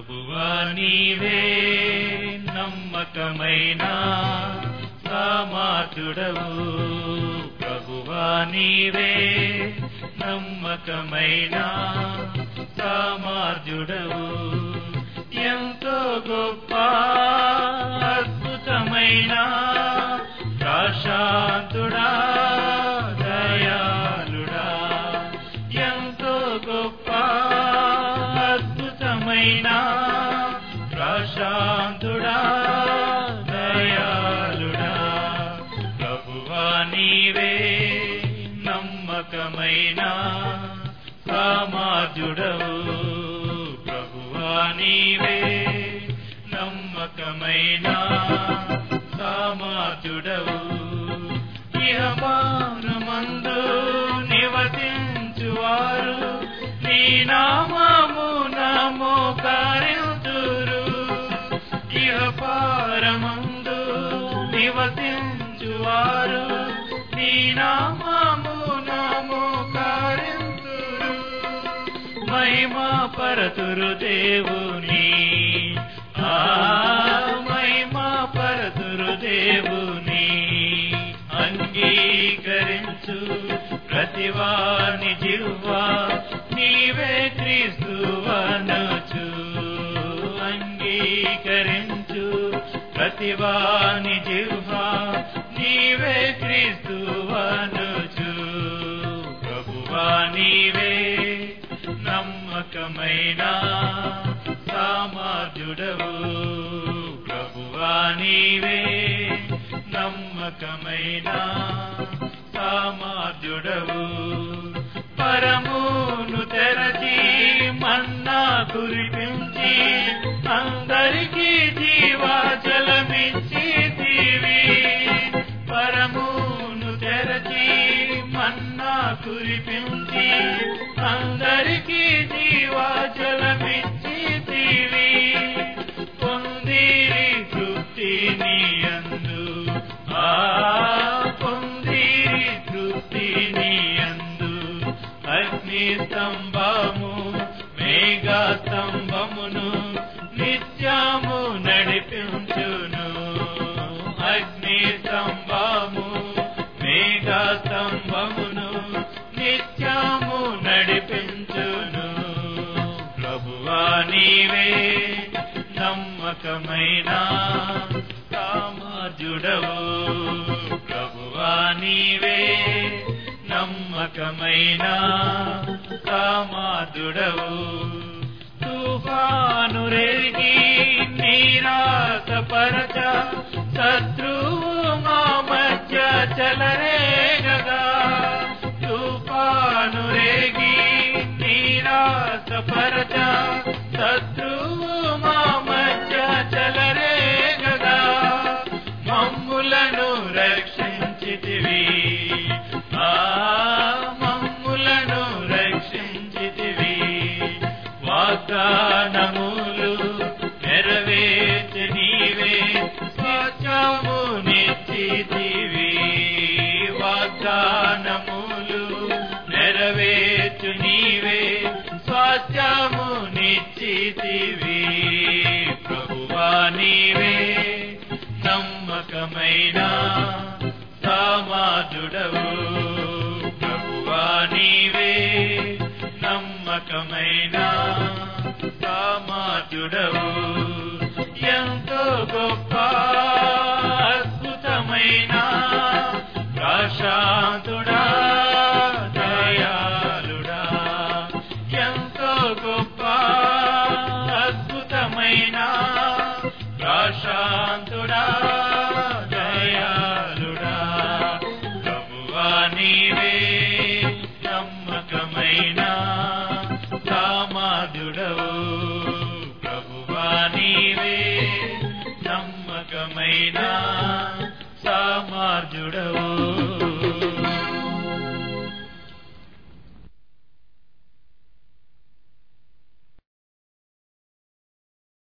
ప్రభువా నీవే నమ్మకమైన సామాతుడవు ప్రభువా నీవే నమ్మకమైన సామార్జుడవు ఎంతో గొప్ప అద్భుతమైన ప్రశాంతుడా దయాళుడా ఎంతో గొప్ప అద్భుతమైన ప్రశాంతుడా దయాళుడా ప్రభువా నీవే నమ్మకమైన సామాజుడవు ప్రభువా నీవే నమ్మకమైన సామాజుడవు ఇహమానమందు నివసించువారు నీ నామము నమో కారింతురు ఇహపారమందు నివసించువారు నీ నామము నమో కారింతురు మహిమా పరతురు దేవుని ఆ మహిమా పరతురు దేవుని అంగీకరించు ప్రతివాని జిహ్వా నీవే క్రీస్తు అనొచ్చు అంగీకరించు ప్రతివాని జిహ్వా నీవే క్రీస్తు అనొచ్చు ప్రభువా నీవే నమ్మకమైన సామాజుడవు ప్రభువా నీవే నమ్మకమైన సామాజుడవు పరమును తెరచి మన్నా కురిపించి అందరికీ జీవాజలమిచ్చి తీవి పరమును తెరచి మన్నా కురిపించి అందరికీ జీవాజలమిచ్చి తీవి పొందిరి తృప్తిని అందు ఆ పొందిరి తృప్తిని అందు అగ్ని స్తంభము మేఘ స్తంభమును నిత్యము నడిపించును అగ్ని స్తంభము మేఘ స్తంభమును నిత్యము నడిపించును ప్రభువా నీవే నమ్మకమైన సామాజుడవు ప్రభువా నీవే నమ్మకమైన సామాజుడవు తుఫాను రేగి నీరాస పరచ శత్రువు మా మధ్య చలరేగగా తుఫాను రేగి నీరాస పరచ శత్రువు మా మధ్య చలరేగగా మమ్ములను రక్షించితివి ఆ మమ్ములను రక్షించితివి వాగ్దానములు నెరవేర్చి నీవే స్వచ్ఛము నిశ్చితివి వాగ్దానములు నెరవేర్చు నీవే స్వాస్థ్యము నిశ్చితివి ప్రభువా నీవే నమ్మకమైన సామాజుడవు ప్రభువా నీవే నమ్మకమైన సామాజుడవు ఎంతో గొప్ప అద్భుతమైన ప్రశాంతుడా దయాళుడా ఎంతో గొప్ప అద్భుతమైన ప్రశాంతుడా దయాళుడా ప్రభువా నీవే నమ్మకమైన సామాజుడవు ప్రభువా నీవే నమ్మకమైన సామార్జుడవు